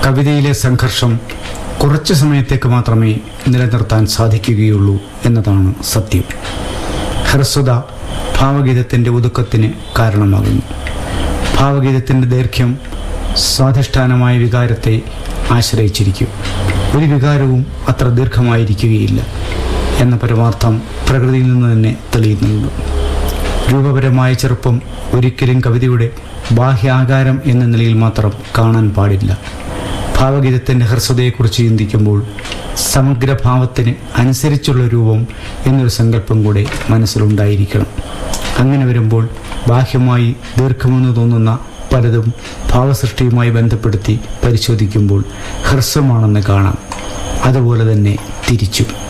കവിതയിലെ സംഘർഷം കുറച്ചു സമയത്തേക്ക് മാത്രമേ നിലനിർത്താൻ സാധിക്കുകയുള്ളൂ എന്നതാണ് സത്യം ഹ്രസ്വത ഭാവഗീതത്തിൻ്റെ ഒതുക്കത്തിന് കാരണമാകുന്നു ഭാവഗീതത്തിൻ്റെ ദൈർഘ്യം സ്വാധിഷ്ഠാനമായ വികാരത്തെ ആശ്രയിച്ചിരിക്കും ഒരു വികാരവും അത്ര ദീർഘമായിരിക്കുകയില്ല എന്ന പരമാർത്ഥം പ്രകൃതിയിൽ നിന്ന് തന്നെ തെളിയുന്നുണ്ട് രൂപപരമായ ചെറുപ്പം ഒരിക്കലും കവിതയുടെ ബാഹ്യാകാരം എന്ന നിലയിൽ മാത്രം കാണാൻ പാടില്ല ഭാവഗീതത്തിൻ്റെ ഹ്രസ്വതയെക്കുറിച്ച് ചിന്തിക്കുമ്പോൾ സമഗ്രഭാവത്തിന് അനുസരിച്ചുള്ള രൂപം എന്നൊരു സങ്കല്പം കൂടെ മനസ്സിലുണ്ടായിരിക്കണം അങ്ങനെ വരുമ്പോൾ ബാഹ്യമായി ദീർഘമെന്ന് തോന്നുന്ന പലതും ഭാവസൃഷ്ടിയുമായി ബന്ധപ്പെടുത്തി പരിശോധിക്കുമ്പോൾ ഹ്രസ്വമാണെന്ന് കാണാം അതുപോലെ തന്നെ തിരിച്ചും